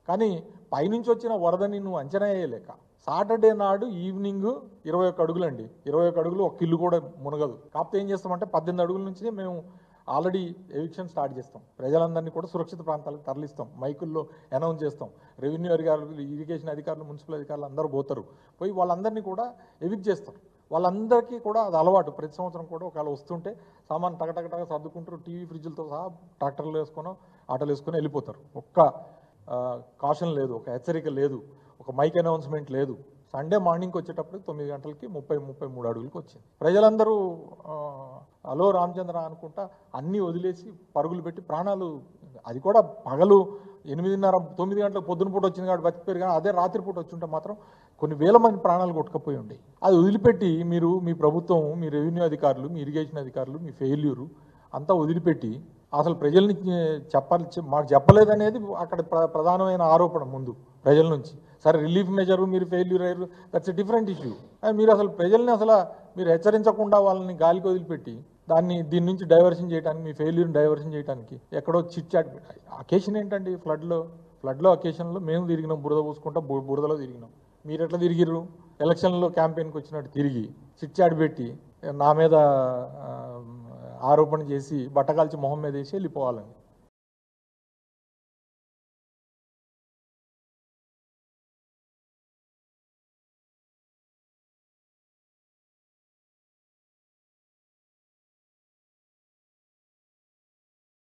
కానీ పైనుంచి వచ్చిన వరదని నువ్వు అంచనా వేయలేక సాటర్డే నాడు ఈవినింగ్ ఇరవై ఒక్క అడుగులండి ఇరవై ఒక్క అడుగులు ఒక ఇల్లు కూడా మునగదు కాకపోతే ఏం చేస్తామంటే పద్దెనిమిది అడుగుల నుంచి మేము ఆల్రెడీ ఎవిక్షన్ స్టార్ట్ చేస్తాం ప్రజలందరినీ కూడా సురక్షిత ప్రాంతాలకు తరలిస్తాం మైకుల్లో అనౌన్స్ చేస్తాం రెవెన్యూ అధికారులు ఇరిగేషన్ అధికారులు మున్సిపల్ అధికారులు అందరూ పోతారు పోయి వాళ్ళందరినీ కూడా ఎవిక్ చేస్తారు వాళ్ళందరికీ కూడా అది అలవాటు ప్రతి సంవత్సరం కూడా ఒకవేళ వస్తుంటే సామాన్ టగటగటగా సర్దుకుంటారు టీవీ ఫ్రిడ్జ్లతో సహా ట్రాక్టర్లు వేసుకొని ఆటోలు వేసుకొని వెళ్ళిపోతారు ఒక్క కాషన్ లేదు ఒక హెచ్చరిక లేదు ఒక మైక్ అనౌన్స్మెంట్ లేదు సండే మార్నింగ్కి వచ్చేటప్పుడు తొమ్మిది గంటలకి ముప్పై ముప్పై మూడు అడుగులకి వచ్చింది ప్రజలందరూ ఆ, హలో రామచంద్ర అనుకుంటా అన్నీ వదిలేసి పరుగులు పెట్టి ప్రాణాలు అది కూడా పగలు ఎనిమిదిన్నర తొమ్మిది గంటలకు పొద్దున పూట వచ్చింది కాబట్టి బతికిపోయారు కానీ అదే రాత్రిపూట వచ్చి ఉంటే మాత్రం కొన్ని వేల మంది ప్రాణాలు కొట్టుకపోయి ఉండే అది వదిలిపెట్టి మీరు మీ ప్రభుత్వం మీ రెవెన్యూ అధికారులు మీ ఇరిగేషన్ అధికారులు మీ ఫెయిల్యూరు అంతా వదిలిపెట్టి అసలు ప్రజల్ని చెప్పాలి చె- మాకు చెప్పలేదనేది అక్కడ ప్ర- ప్రధానమైన ఆరోపణ ముందు ప్రజల నుంచి సరే రిలీఫ్ మెజర్ మీరు ఫెయిల్యూర్ అయ్యారు దట్స్ ఎ డిఫరెంట్ ఇష్యూ మీరు అసలు ప్రజల్ని అసలు మీరు హెచ్చరించకుండా వాళ్ళని గాలికి వదిలిపెట్టి దాన్ని దీని నుంచి డైవర్షన్ చేయడానికి మీ ఫెయిల్యూర్ని డైవర్షన్ చేయడానికి ఎక్కడో చిట్ చాట్ అకేషన్ ఏంటండి ఫ్లడ్లో ఫ్లడ్లో అకేషన్లో మేము తిరిగినాం బురద పూసుకుంటా బు- బురదలో తిరిగినాం మీరు ఎట్లా తిరిగిర్రు ఎలక్షన్లో క్యాంపెయిన్కి వచ్చినట్టు తిరిగి చిట్ చాట్ పెట్టి నా మీద ఆ, ఆరోపణ చేసి బట్టకాల్చి మొహం మీద వేసి వెళ్ళిపోవాలని